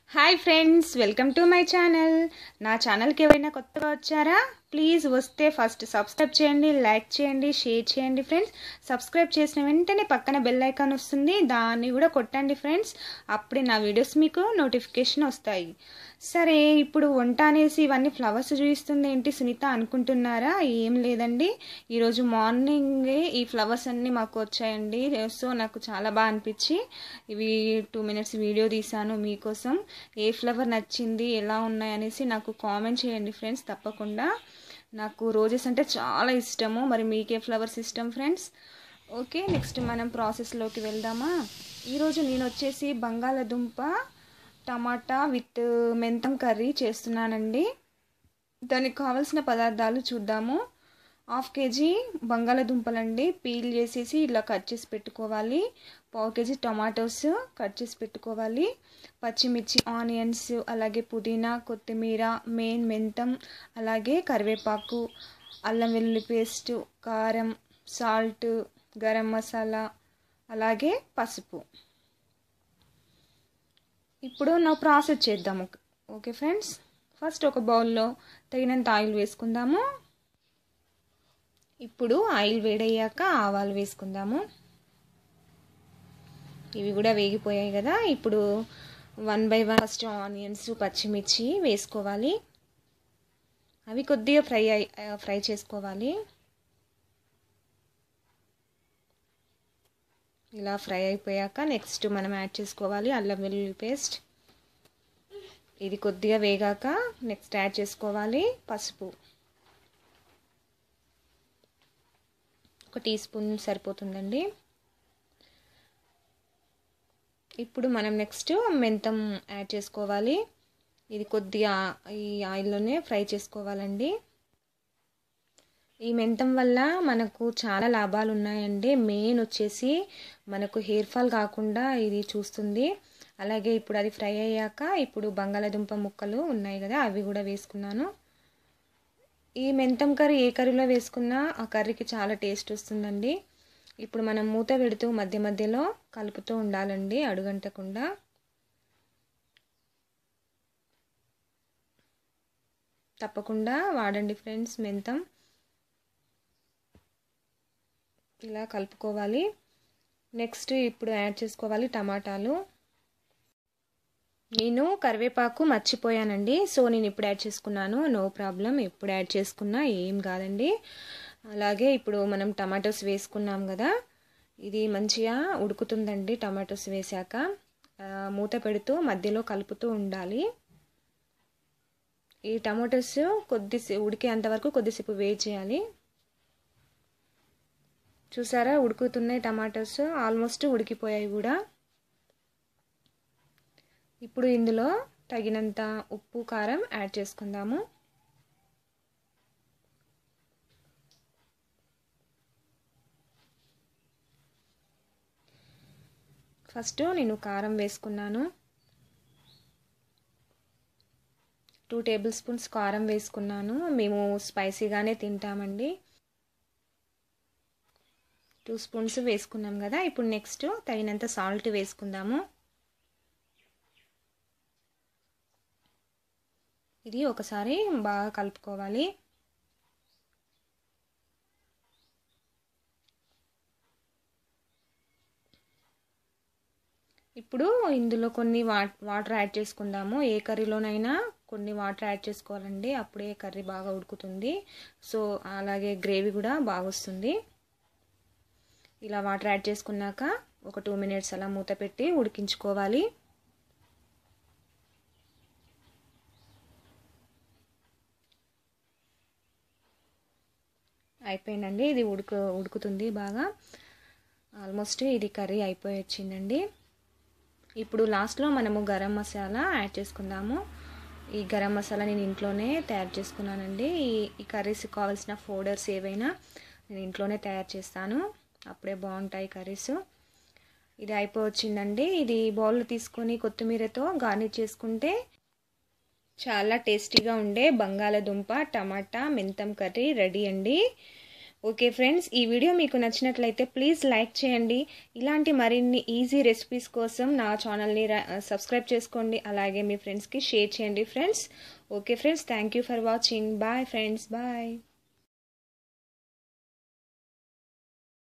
hi friends welcome to my channel నా ఛానల్కి ఎవరైనా కొత్తగా వచ్చారా ప్లీజ్ వస్తే ఫస్ట్ సబ్స్క్రైబ్ చేయండి లైక్ చేయండి షేర్ చేయండి ఫ్రెండ్స్ సబ్స్క్రైబ్ చేసిన వెంటనే పక్కన బెల్ ఐకాన్ వస్తుంది దాన్ని కూడా కొట్టండి ఫ్రెండ్స్ అప్పుడే నా వీడియోస్ మీకు నోటిఫికేషన్ వస్తాయి సరే ఇప్పుడు వంట అనేసి ఇవన్నీ ఫ్లవర్స్ చూపిస్తుంది ఏంటి సునీత అనుకుంటున్నారా ఏం లేదండి ఈరోజు మార్నింగే ఈ ఫ్లవర్స్ అన్నీ మాకు వచ్చాయండి సో నాకు చాలా బాగా అనిపించి ఇవి టూ మినిట్స్ వీడియో తీశాను మీకోసం ఏ ఫ్లవర్ నచ్చింది ఎలా ఉన్నాయి అనేసి నాకు కామెంట్ చేయండి ఫ్రెండ్స్ తప్పకుండా నాకు రోజెస్ అంటే చాలా ఇష్టము మరి మీకే ఫ్లవర్స్ ఇష్టం ఫ్రెండ్స్ ఓకే నెక్స్ట్ మనం ప్రాసెస్లోకి వెళ్దామా ఈరోజు నేను వచ్చేసి బంగాళదుంప టమాటా విత్ మెంతం కర్రీ చేస్తున్నానండి దానికి కావాల్సిన పదార్థాలు చూద్దాము హాఫ్ కేజీ బంగాళదుంపలండి పీల్ చేసేసి ఇలా కట్ చేసి పెట్టుకోవాలి పావు కేజీ టమాటోస్ కట్ చేసి పెట్టుకోవాలి పచ్చిమిర్చి ఆనియన్స్ అలాగే పుదీనా కొత్తిమీర మెయిన్ మెంతం అలాగే కరివేపాకు అల్లం వెల్లుల్లి పేస్ట్ కారం సాల్ట్ గరం మసాలా అలాగే పసుపు ఇప్పుడు నా ప్రాసెస్ చేద్దాము ఓకే ఫ్రెండ్స్ ఫస్ట్ ఒక బౌల్లో తగినంత ఆయిల్ వేసుకుందాము ఇప్పుడు ఆయిల్ వేడయ్యాక ఆవాలు వేసుకుందాము ఇవి కూడా వేగిపోయాయి కదా ఇప్పుడు one by one first onions పచ్చిమిర్చి వేసుకోవాలి అవి కొద్దిగా ఫ్రై ఫ్రై చేసుకోవాలి ఇలా ఫ్రై అయిపోయాక నెక్స్ట్ మనం యాడ్ చేసుకోవాలి అల్లం వెల్లుల్లి పేస్ట్ ఇది కొద్దిగా వేగాక నెక్స్ట్ యాడ్ చేసుకోవాలి పసుపు ఒక టీ స్పూన్ సరిపోతుందండి ఇప్పుడు మనం నెక్స్ట్ మెంతం యాడ్ చేసుకోవాలి ఇది కొద్దిగా ఈ ఆయిల్లోనే ఫ్రై చేసుకోవాలండి ఈ మెంతం వల్ల మనకు చాలా లాభాలు ఉన్నాయండి మెయిన్ వచ్చేసి మనకు హెయిర్ ఫాల్ కాకుండా ఇది చూస్తుంది అలాగే ఇప్పుడు అది ఫ్రై అయ్యాక ఇప్పుడు బంగాళాదుంప ముక్కలు ఉన్నాయి కదా అవి కూడా వేసుకున్నాను ఈ మెంతం కర్రీ ఏ కర్రీలో వేసుకున్నా ఆ కర్రీకి చాలా టేస్ట్ వస్తుందండి ఇప్పుడు మనం మూత పెడుతూ మధ్య మధ్యలో కలుపుతూ ఉండాలండి అడుగంటకుండా తప్పకుండా వాడండి ఫ్రెండ్స్ మెంతం ఇలా కలుపుకోవాలి నెక్స్ట్ ఇప్పుడు యాడ్ చేసుకోవాలి టమాటాలు నేను కరివేపాకు మర్చిపోయానండి సో నేను ఇప్పుడు యాడ్ చేసుకున్నాను నో ప్రాబ్లం ఎప్పుడు యాడ్ చేసుకున్నా ఏం కాదండి అలాగే ఇప్పుడు మనం టమాటోస్ వేసుకున్నాం కదా ఇది మంచిగా ఉడుకుతుందండి టమాటోస్ వేసాక మూత పెడుతూ మధ్యలో కలుపుతూ ఉండాలి ఈ టమాటోస్ కొద్దిసేపు ఉడికేంత వరకు కొద్దిసేపు వేట్ చేయాలి చూసారా ఉడుకుతున్నాయి టమాటోస్ ఆల్మోస్ట్ ఉడికిపోయాయి కూడా ఇప్పుడు ఇందులో తగినంత ఉప్పు కారం యాడ్ చేసుకుందాము ఫస్ట్ నేను కారం వేసుకున్నాను టూ టేబుల్ స్పూన్స్ కారం వేసుకున్నాను మేము స్పైసీగానే తింటామండి టూ స్పూన్స్ వేసుకున్నాం కదా ఇప్పుడు నెక్స్ట్ తగినంత సాల్ట్ వేసుకుందాము ఇది ఒకసారి బాగా కలుపుకోవాలి ఇప్పుడు ఇందులో కొన్ని వా వాటర్ యాడ్ చేసుకుందాము ఏ కర్రీలోనైనా కొన్ని వాటర్ యాడ్ చేసుకోవాలండి అప్పుడే కర్రీ బాగా ఉడుకుతుంది సో అలాగే గ్రేవీ కూడా బాగా వస్తుంది ఇలా వాటర్ యాడ్ చేసుకున్నాక ఒక టూ మినిట్స్ అలా మూత పెట్టి ఉడికించుకోవాలి అయిపోయిందండి ఇది ఉడుకు ఉడుకుతుంది బాగా ఆల్మోస్ట్ ఇది కర్రీ అయిపోయి వచ్చిందండి ఇప్పుడు లాస్ట్లో మనము గరం మసాలా యాడ్ చేసుకుందాము ఈ గరం మసాలా నేను ఇంట్లోనే తయారు చేసుకున్నానండి ఈ ఈ కర్రీస్ కావాల్సిన పౌడర్స్ ఏవైనా నేను ఇంట్లోనే తయారు చేస్తాను అప్పుడే బాగుంటాయి కర్రీస్ ఇది అయిపోవచ్చిందండి ఇది బౌల్ తీసుకొని కొత్తిమీరతో గార్నిష్ చేసుకుంటే చాలా టేస్టీగా ఉండే బంగాళదుంప టమాటా మెంతం కర్రీ రెడీ అండి ఓకే ఫ్రెండ్స్ ఈ వీడియో మీకు నచ్చినట్లయితే ప్లీజ్ లైక్ చేయండి ఇలాంటి మరిన్ని ఈజీ రెసిపీస్ కోసం నా ఛానల్ని సబ్స్క్రైబ్ చేసుకోండి అలాగే మీ ఫ్రెండ్స్కి షేర్ చేయండి friends okay friends thank you for watching bye friends bye